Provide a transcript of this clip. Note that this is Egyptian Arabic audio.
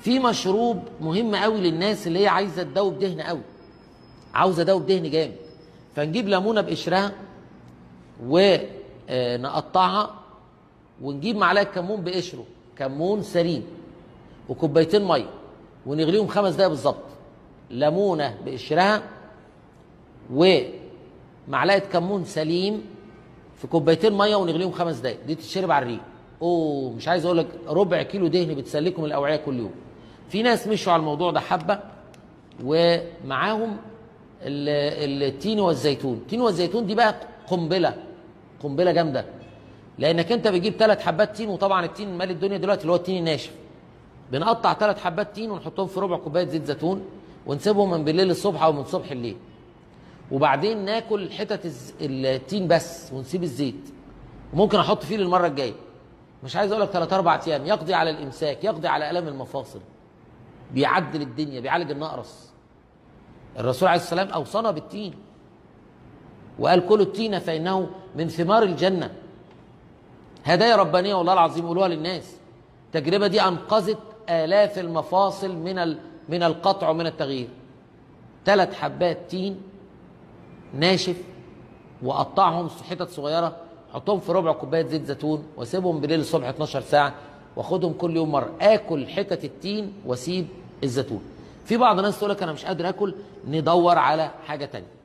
في مشروب مهم قوي للناس اللي هي عايزه تدوب دهن قوي عاوزه ادوب دهن جامد فنجيب ليمونه بقشرها ونقطعها ونجيب معلقه كمون بقشره كمون سليم وكوبايتين ميه ونغليهم خمس دقايق بالظبط ليمونه بقشرها ومعلقه كمون سليم في كوبايتين ميه ونغليهم خمس دقايق دي تتشرب على الريق اوه مش عايز اقول لك ربع كيلو دهن بتسلكم الاوعيه كل يوم في ناس مشوا على الموضوع ده حبه ومعاهم ال- التين والزيتون التين والزيتون دي بقى قنبله قنبله جامده لانك انت بتجيب ثلاث حبات تين وطبعا التين مال الدنيا دلوقتي اللي هو التين الناشف بنقطع ثلاث حبات تين ونحطهم في ربع كوبايه زيت زيتون ونسيبهم من بالليل للصبح او من صبح الليل وبعدين ناكل حتت الز- التين بس ونسيب الزيت وممكن احط فيه للمره الجايه مش عايز اقول لك ثلاث اربع ايام يقضي على الامساك يقضي على الام المفاصل بيعدل الدنيا بيعالج النقرس الرسول عليه السلام اوصانا بالتين وقال كلوا التين فانه من ثمار الجنه هدايا ربانيه والله العظيم قولوها للناس التجربه دي انقذت الاف المفاصل من ال... من القطع ومن التغيير ثلاث حبات تين ناشف وقطعهم حتت صغيره حطهم في ربع كوبايه زيت زيتون واسيبهم بالليل الصبح 12 ساعه واخدهم كل يوم مره اكل حتت التين واسيب الزيتون في بعض الناس تقول لك انا مش قادر اكل ندور على حاجه تانية